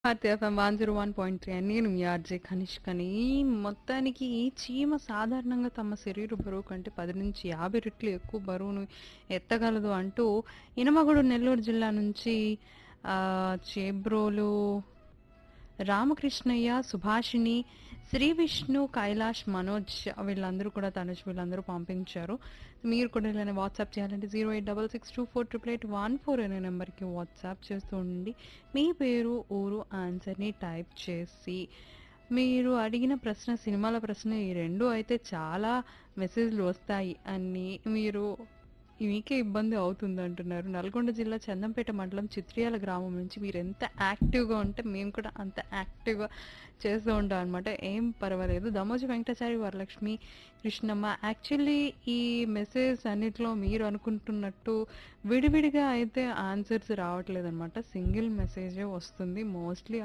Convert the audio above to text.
Bharati FM one zero one point three నేను మీ RJ కనిష్కని మొత్తానికి ఈ చీమ సాధారణంగా తమ శరీర బరువు కంటే పది నుంచి యాభై రెట్లు ఎక్కువ బరువును ఎత్తగలదు అంటూ ఇనమగూడు నెల్లూరు జిల్లా నుంచి ఆ, చేబ్రోలు రామకృష్ణయ్య సుభాషిణి శ్రీ విష్ణు కైలాష్ మనోజ్ వీళ్ళందరూ కూడా తనుజ్ వీళ్ళందరూ పంపించారు మీరు కూడా ఇలా వాట్సాప్ చేయాలంటే zero eight double six two four triple eight one four అనే నెంబర్కి వాట్సాప్ చేస్తూ ఉండండి మీ పేరు ఊరు ఆన్సర్ని టైప్ చేసి మీరు అడిగిన ప్రశ్న సినిమాల ప్రశ్న ఈ రెండు అయితే చాలా మెసేజ్లు వస్తాయి అని మీరు మీకే ఇబ్బంది అవుతుంది అంటున్నారు నల్గొండ జిల్లా చందంపేట మండలం చిత్రియాల గ్రామం నుంచి మీరు ఎంత యాక్టివ్గా ఉంటే మేము కూడా అంత యాక్టివ్గా చేస్తూ ఉంటాం అనమాట ఏం పర్వాలేదు దమోజి వెంకటాచారి వరలక్ష్మి కృష్ణమ్మ యాక్చువల్లీ ఈ మెసేజ్ అన్నిట్లో మీరు అనుకుంటున్నట్టు విడివిడిగా అయితే ఆన్సర్స్ రావట్లేదు అనమాట సింగిల్ మెసేజే వస్తుంది మోస్ట్లీ